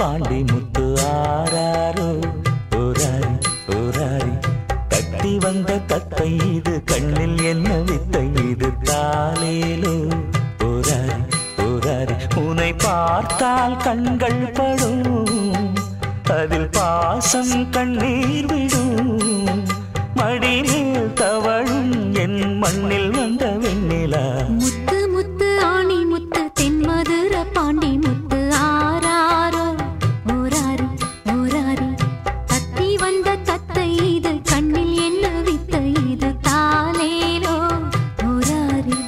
பாண்டி முத்து ஆராரோ ஓராரி ஓராரி தட்டி வந்த தத்தை இது கண்ணில் என்ன வித்தை இது தாலேலோ ஓராரி ஓராரி உன்னை பார்த்தால் கண்கள் படும் அதில் பாசம் கண்ணீர் விடும் மடியில் தவழும் என் மண்ணில் வந்த வெண்ணிலா முத்து முத்து ஆணி முத்து தென்மதுர பாண்டி முத்து ஆராரோ ஓராரி ஓராரி தத்தி வந்த தத்தை இது கண்ணில் என்ன வித்தை இது தாலேலோ ஓராரி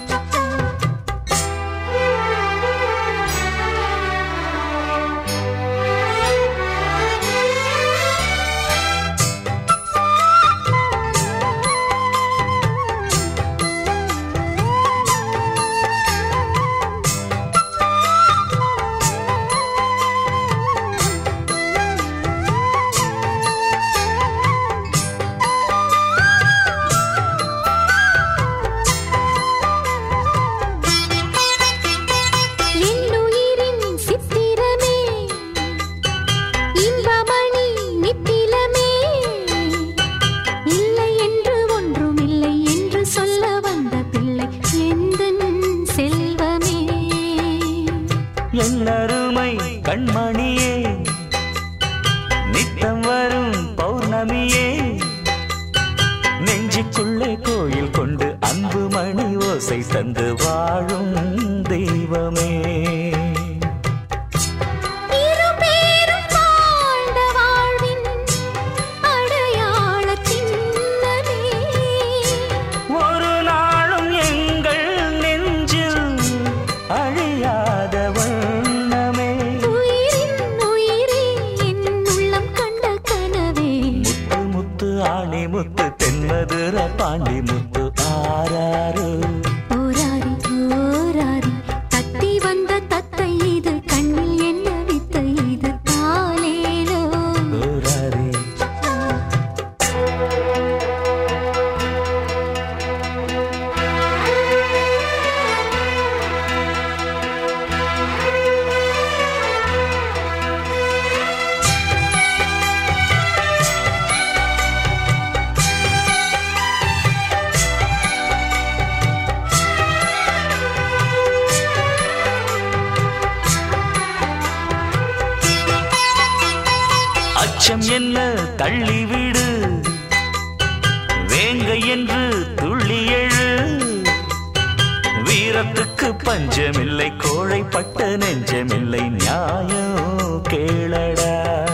என்னுயிரின் சித்திரமே இன்பமணி நித்திலமே இல்லை என்று ஒன்றும் இல்லை என்று சொல்ல வந்த பிள்ளை எந்தன் செல்வமே என் அருமை கண்மணியே நித்தம் வரும் பௌர்ணமியே நெஞ்சுக்குள்ளே கோயில் கொண்டு அன்பு மணி ஓசை தந்து வாழும் தெய்வமே இரு பேரும் வாழ்ந்த வாழ்வின் அடையாள சின்னமே ஒரு நாளும் எங்கள் நெஞ்சில் அழியாத வண்ணமே உயிரின் உயிரே என் உள்ளம் கண்ட கனவே முத்து முத்து ஆணி முத்து தென்மதுர பாண்டி முத்து ஆராரு ஓராரி ஓராரி தத்தி வந்த தத்தை இது கண்ணில் என்ன வித்தை இது தாலேலோ ஓராரி அச்சம் என்ன தள்ளிவிடு வேங்க என்று துள்ளி எழு வீரத்துக்கு பஞ்சமில்லை கோழைப்பட்ட நெஞ்சமில்லை நியாயம் கேளடா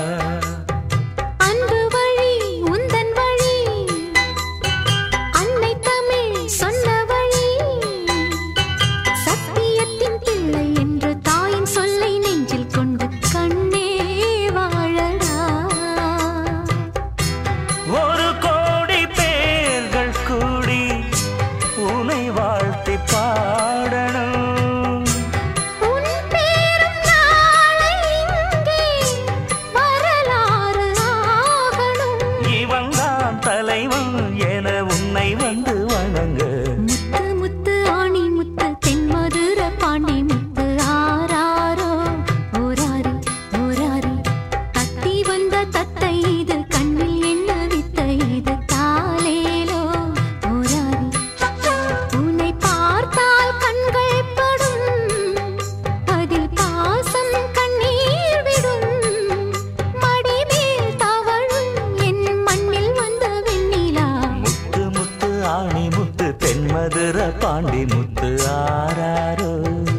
அன்பு வழி உந்தன் வழி அன்னை தமிழ் சொன்ன வழி சத்தியத்தின் பிள்ளை என்று தாயின் சொல்லை நெஞ்சில் கொண்டு கண்ணே வாழடா ஒரு கோடி பேர்கள் கூடி உனை வாழ்த்தி பாடணும் உன் பேரும் நாளை இங்கே வரலாறு ஆகணும் இவன் தான் தலைவன் என உன்னை வந்து வணங்க முத்து முத்து ஆணி முத்து தென்மதுர பாண்டி முத்து ஆராரோ ஓராரி ஓராரி தத்தி வந்த தத்தை இது கண்ணில் என்ன வித்தை இது தாலேலோ ஓராரி உன்னை பார்த்தால் கண்கள் படும் அதில் பாசம் கண்ணீர் விடும் மடிமேல் தவழும் என் மண்ணில் வந்த வெண்ணிலா முத்து முத்து ஆணி முத்து தென்மதுர பாண்டி முத்து ஆராரோ